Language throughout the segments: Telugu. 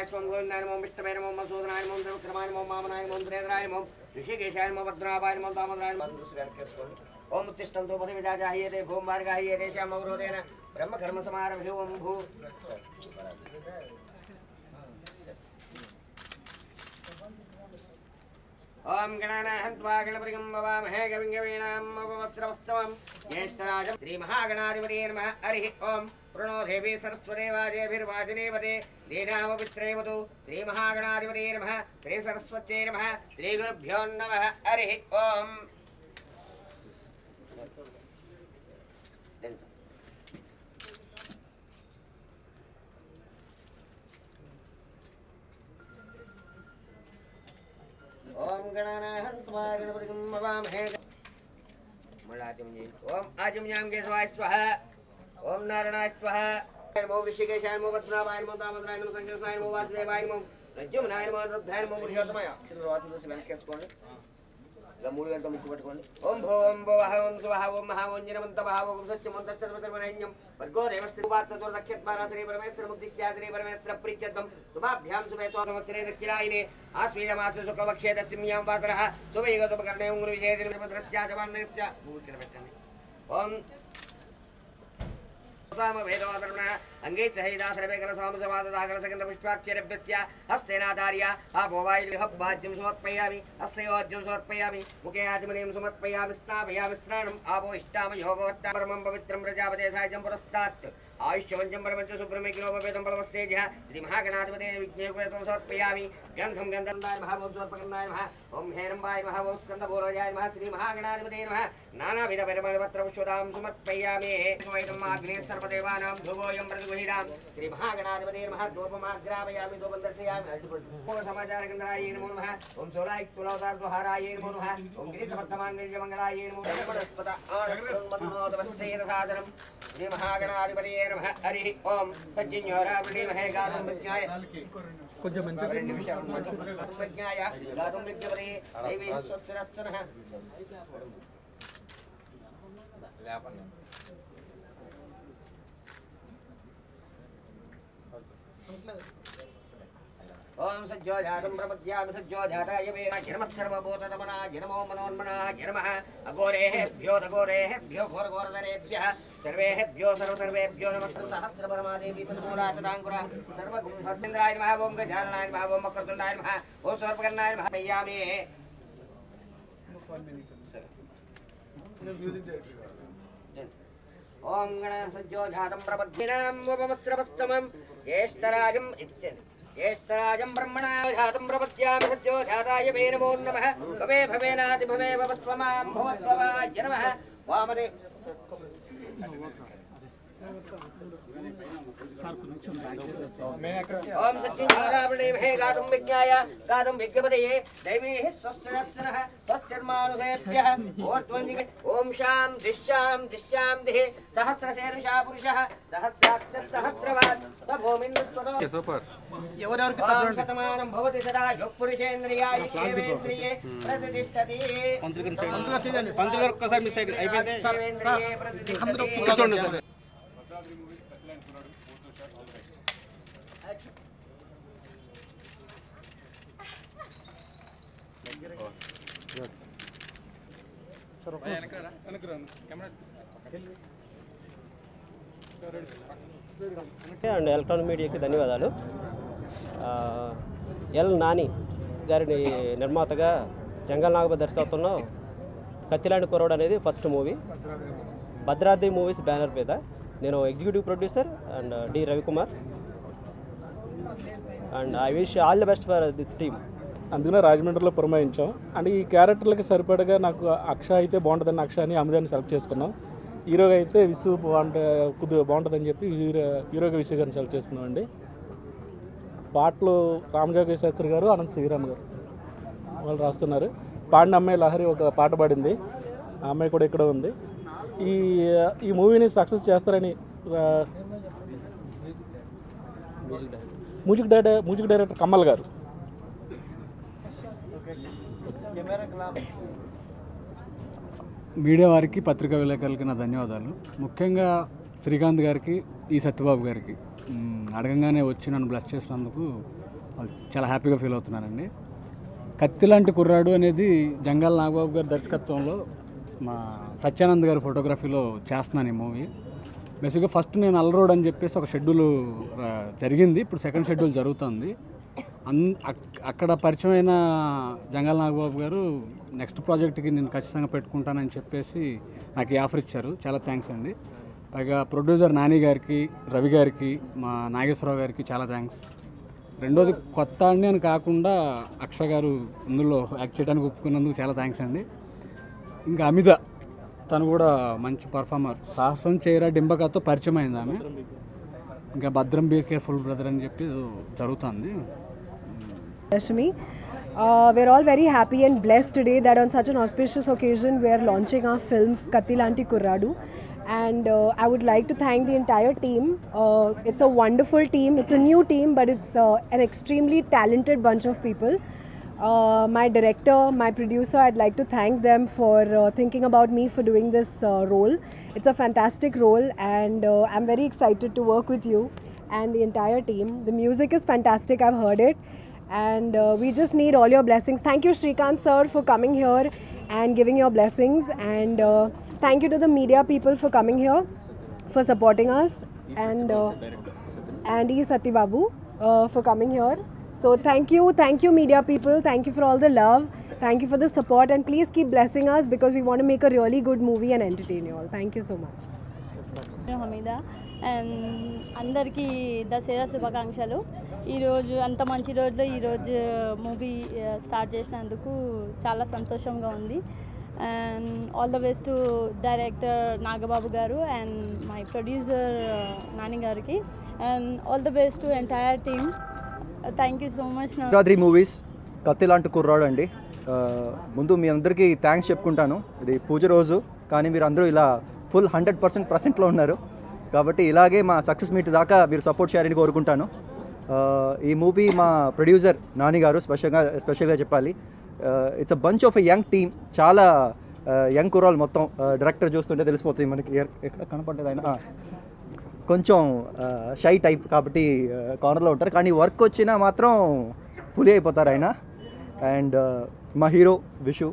కేశవాయ స్వం గోవిందాయ నమో విష్ణవే నమో మధుసూదనాయ నమో త్రివిక్రమాయ నమో వామనాయ నమో త్రేంద్రాయ నమో ఋషికేశాయ నమో భద్రాపాయ నమో దామోదరాయ నమో చూసి వెనకేసుకోండి ఓం తిష్టంతో పది విజాజాహ్యతే భూం మార్గాహ్యతే శ్యామవరోధేన బ్రహ్మ కర్మ సమారభ్య ఓం భూ ఓం గణానాహంత్వా గణపతిగం భవామహే గవింగవీణామవస్త్రవస్తవం జ్యేష్ఠరాజం శ్రీమహాగణాధిపతే నమః హరి ఓం ప్రణో దేవి సరస్వదేవాజేభిర్వాజినేవతే దేనామపిత్రేవతు శ్రీమహాగణాధిపతే నమః శ్రీ సరస్వత్యై నమః శ్రీగురుభ్యో నమః హరి ఓం ఓం గణానాహంత్వా గణపతిగం భవామహే మళ్ళీ ఆచమయం ఓం ఆచమయాం కేశవాయ స్వహ ఓం నారాయణాయ స్వహ నమో ఋషికేశాయ నమో పద్మనాభాయ నమో దామోదరాయ నమో సంకర్షాయ నమో వాసుదేవాయ నమో నజ్యమునాయ నమో రుద్ధాయ నమో పురుషోత్తమయ చిన్న వాసు చూసి వెనకేసుకోండి ఇలా మూడు గంటల ముక్కు పట్టుకోండి ఓం భో ఓం భో వహ ఓం స్వహ ఓం మహా ఓం జనమంత మహా ఓం సత్యం ఓం తచ్చర్వతర్వరణ్యం వర్గో దేవస్య ఉపాత్తతో నక్షత్రార శ్రీ పరమేశ్వర ముక్తిశ్చా శ్రీ పరమేశ్వర ప్రీత్యర్థం శుభాభ్యాం శుభే సంవత్సరే దక్షిణాయనే ఆశ్వీజమాస సుఖవక్ష్యేత సిమ్యాం పాత్రః శుభయుగ శుభకర్ణే ఉంగురు విజయ భద్రస్యా జవాన్నస్య భూచన పెట్టండి ఓం సామ వేదవాదరుణ అంగే సహితా సర్వే కల సామ సమాద దాగల సగంధ పుష్పాక్షరభ్యస్య హస్తేనాధార్య ఆపోవాయులి హబ్బాజ్యం సమర్పయామి హస్తయోజ్యం సమర్పయామి ముఖే ఆచమనీయం సమర్పయామి స్థాపయామి స్నానం ఆపో ఇష్టామ యోగవత్తా పరమం పవిత్రం ప్రజాపతే సాయం పురస్తాత్ ఆయుష్యవంచం పరమంచ సుబ్రహ్మణ్యోపేతం బలవస్తేజ శ్రీ మహాగణాధిపతే విజ్ఞేపేతం సమర్పయామి గంధం గంధందాయ మహా ఓం స్వర్పకందాయ మహా ఓం హేరంబాయ మహా ఓం స్కందభూరోజాయ మహా శ్రీ మహాగణాధిపతే నమః నానావిధ పరిమళపత్ర పుష్పదాం సమర్పయామి వైదం అగ్నే సర్వదేవానాం ధ్రువోయం ప్రతిగుహిరాం శ్రీ మహాగణాధిపతే నమః ధూపమాగ్రాపయామి ధూపం దర్శయామి అడ్డుపడు ఓం సమాచారకంద్రాయ నమో నమః ఓం సోలాయ తులవతార్దుహారాయ నమో నమః ఓం గిరిసమర్థమాంగళ్య మంగళాయ నమో నమః వనస్పత ఆనస్పద సాదనం శ్రీ మహాగణాధిపతే నమః హరి ఓం సజ్జన్యోరావృణీమహే గాతం విజ్ఞాయ కొంచెం మంచి రెండు నిమిషాలు ప్రజ్ఞాయ గాతం విజ్ఞపదే దైవీ స్వస్తిరస్తనః ఓం సజ్జో జాతం ప్రపద్యామి సజ్జో జాతాయ వేణ జనమ సర్వభూతమనా జనమో మనోన్మనా జనమ అఘోరేభ్యో దఘోరేభ్యో ఘోరఘోరధరేభ్య సర్వేభ్యో సర్వ సర్వేభ్యో నమస్తం సహస్రపరమాదేవి సన్మూలా సదాంకుర సర్వగుంభర్తింద్రాయ నమః ఓం గజాననాయ నమః ఓం వక్రతుండాయ నమః ఓం స్వర్పకర్ణాయ నమః పయ్యామి ఓం గణ సజ్జో జాతం ప్రపద్దినాం ఉపమస్త్రవస్తమం జ్యేష్ఠరాజం ఇచ్చండి జ్యేష్ఠరాజం బ్రహ్మణా జాతం ప్రపద్యామి సజ్జో జాతాయ మే నమో నమః భవే భవేనాతి భవే భవస్వమాం భవస్వమాయ నమః వామదే ఓం సత్యంగారావణే మహే గాతుం విజ్ఞాయ గాతుం విజ్ఞపదయే దైవీః స్వస్తిరస్సునః స్వస్తిర్మానుషేభ్యः ఓర్ధ్వంజిక ఓం శాం దిశ్యాం దిశ్యాం దిహి సహస్రశేరుషా పురుషः సహస్రాక్ష సహస్రవాన్ సభూమిన్స్వతో సూపర్ ఎవరెవరికి ఓం శతమానం భవతి సదా యుఃపురుషేంద్రియాయుష్యేవేంద్రియే ప్రతిష్టతి పంతులు గారు ఒక్కసారి మిస్ అయింది అయిపోయింది శివేంద్రియే ప్రతిష్టతి కూర్చోండి సార్ అండ్ ఎలక్ట్రానిక్ మీడియాకి ధన్యవాదాలు ఆ, ఎల్ నాని గారిని నిర్మాతగా జంగల్ నాగబ దర్శకత్వంలో కత్తిలాంటి కురవడు అనేది first movie Bhadradri movies banner మీద నేను executive producer and D Ravikumar and I wish all the best for this team అందుకనే రాజమండ్రిలో పురమాయించాం అండ్ ఈ క్యారెక్టర్లకి సరిపడగా నాకు అక్ష అయితే బాగుంటుందని అక్ష అని అమదాన్ని సెలెక్ట్ చేసుకున్నాం హీరోగా అయితే విసు బాగుంట కొద్దిగా బాగుంటుందని చెప్పి హీరో హీరోగా విసు గారిని సెలెక్ట్ చేసుకున్నాం అండి పాటలు రామజోగ శాస్త్రి గారు అనంత్ శ్రీరామ్ గారు వాళ్ళు రాస్తున్నారు పాడిన అమ్మాయి లహరి ఒక పాట పాడింది ఆ అమ్మాయి కూడా ఇక్కడ ఉంది ఈ ఈ మూవీని సక్సెస్ చేస్తారని ఆ, music director music director Kamal garu media వారికి పత్రికా విలేకరులకి నా ధన్యవాదాలు ముఖ్యంగా శ్రీకాంత్ గారికి ఈ సత్యబాబు గారికి మ్, అడగంగానే వచ్చి నన్ను బ్లెస్ చేసినందుకు వాళ్ళు చాలా హ్యాపీగా ఫీల్ అవుతున్నానండి కత్తి లాంటి కుర్రాడు అనేది జంగాల్ నాగబాబు గారి దర్శకత్వంలో మా సత్యానంద్ గారి ఫోటోగ్రఫీలో చేస్తున్నాను ఈ మూవీ బేసిక్గా ఫస్ట్ నేను అల్రోడ్ అని చెప్పేసి ఒక షెడ్యూల్ ఆ, జరిగింది ఇప్పుడు సెకండ్ షెడ్యూల్ జరుగుతుంది అన్ అక్- అక్కడ పరిచయమైన జంగాల్ నాగబాబు గారు నెక్స్ట్ ప్రాజెక్ట్కి నేను ఖచ్చితంగా పెట్టుకుంటానని చెప్పేసి నాకు ఈ ఆఫర్ ఇచ్చారు చాలా థ్యాంక్స్ అండి పైగా ప్రొడ్యూసర్ నాని గారికి రవి గారికి మా నాగేశ్వరరావు గారికి చాలా థ్యాంక్స్ రెండోది కొత్త అండి అని కాకుండా అక్ష గారు ఇందులో యాక్ట్ చేయడానికి ఒప్పుకున్నందుకు చాలా థ్యాంక్స్ అండి ఇంకా అమిత తను కూడా మంచి పర్ఫార్మర్ సాహసం చేయరా డింబకాతో పరిచయం అయింది ఆమె ఇంకా భద్రం బీ కేర్ఫుల్ బ్రదర్ అని చెప్పి ఏదో జరుగుతుంది Rashmi. Uh, we're all very happy and blessed today that on such an auspicious occasion we are launching our film Katilanti Kurradu. And uh, I would like to thank the entire team. Uh, it's a wonderful team. It's a new team, but it's uh, an extremely talented bunch of people. Uh, my director, my producer, I'd like to thank them for uh, thinking about me for doing this uh, role. It's a fantastic role, and uh, I'm very excited to work with you and the entire team. The music is fantastic, I've heard it and uh, we just need all your blessings. Thank you, Shrikant sir, for coming here and giving your blessings, and uh, thank you to the media people for coming here, for supporting us, and uh, and E Satibabu uh, for coming here. So thank you, thank you, media people. Thank you for all the love. Thank you for the support, and please keep blessing us because we want to make a really good movie and entertain you all. Thank you so much. నేను హమీద అండ్ అందరికీ దసరా శుభాకాంక్షలు ఈరోజు అంత మంచి రోజులో ఈరోజు మూవీ స్టార్ట్ చేసినందుకు చాలా సంతోషంగా ఉంది and all the best to director Nagababu garu and my producer Nani గారికి and all the best to entire team thank you so much Shivaratri movies Katthi Lanti కుర్రాడు అండి ఆ, ముందు మీ అందరికీ థ్యాంక్స్ చెప్పుకుంటాను ఇది పూజ రోజు కానీ మీరు అందరూ ఇలా ఫుల్ హండ్రెడ్ పర్సెంట్ ప్రసెంట్లో ఉన్నారు కాబట్టి ఇలాగే మా సక్సెస్ మీట్ దాకా మీరు సపోర్ట్ చేయాలని కోరుకుంటాను ఆ, ఈ మూవీ మా ప్రొడ్యూసర్ నాని గారు స్పెషల్గా స్పెషల్గా చెప్పాలి it's a bunch of a young team చాలా యంగ్ కుర్రాలు మొత్తం డైరెక్టర్ చూస్తుంటే తెలిసిపోతుంది మనకి ఎక్కడ ఎక్కడ కనపడ్డది ఆయన ఆ, కొంచెం షై టైప్ కాబట్టి కార్నర్లో ఉంటారు కానీ వర్క్ వచ్చినా మాత్రం పులి అయిపోతారు ఆయన అండ్ మా hero Vishnu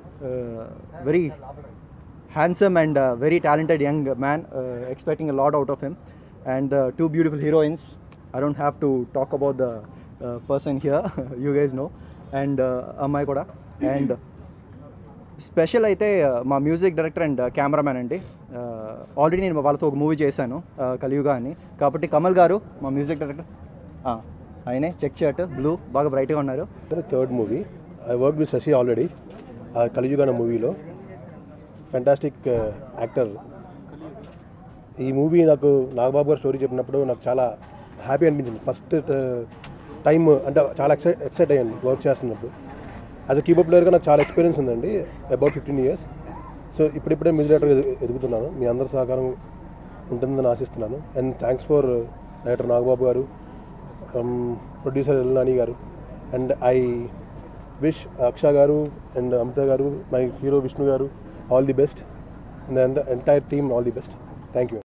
very handsome and very talented young man expecting a lot out of him and two beautiful heroines I don't have to talk about the person here you guys no and అమ్మాయి కూడా అండ్ స్పెషల్ అయితే uh, మా మ్యూజిక్ డైరెక్టర్ అండ్ కెమెరామ్యాన్ అండి ఆల్రెడీ నేను వాళ్ళతో ఒక మూవీ చేశాను uh, కలియుగా అని కాబట్టి కమల్ గారు మా మ్యూజిక్ డైరెక్టర్ ఆయనే చెక్ షర్ట్ బ్లూ బాగా బ్రైట్గా ఉన్నారు third movie I work with Sashi already ఆ కలియుగన మూవీలో ఫెంటాస్టిక్ యాక్టర్ ఈ మూవీ నాకు నాగబాబు గారు స్టోరీ చెప్పినప్పుడు నాకు చాలా హ్యాపీ అనిపించింది ఫస్ట్ టైం అంటే చాలా ఎక్సైట్ ఎక్సైట్ అయ్యాను వర్క్ చేస్తున్నప్పుడు యాజ్ అ కీబోర్డ్ ప్లేయర్గా నాకు చాలా ఎక్స్పీరియన్స్ ఉందండి అబౌట్ ఫిఫ్టీన్ ఇయర్స్ సో ఇప్పుడిప్పుడే మ్యూజిక్ డైరెక్టర్ ఎదుగుతున్నాను మీ అందరి సహకారం ఉంటుందని ఆశిస్తున్నాను and thanks for director Nagababu garu producer L Nani గారు అండ్ ఐ విష్ అక్ష గారు అండ్ అమిత గారు my hero Vishnu garu all the best and entire team all the best thank you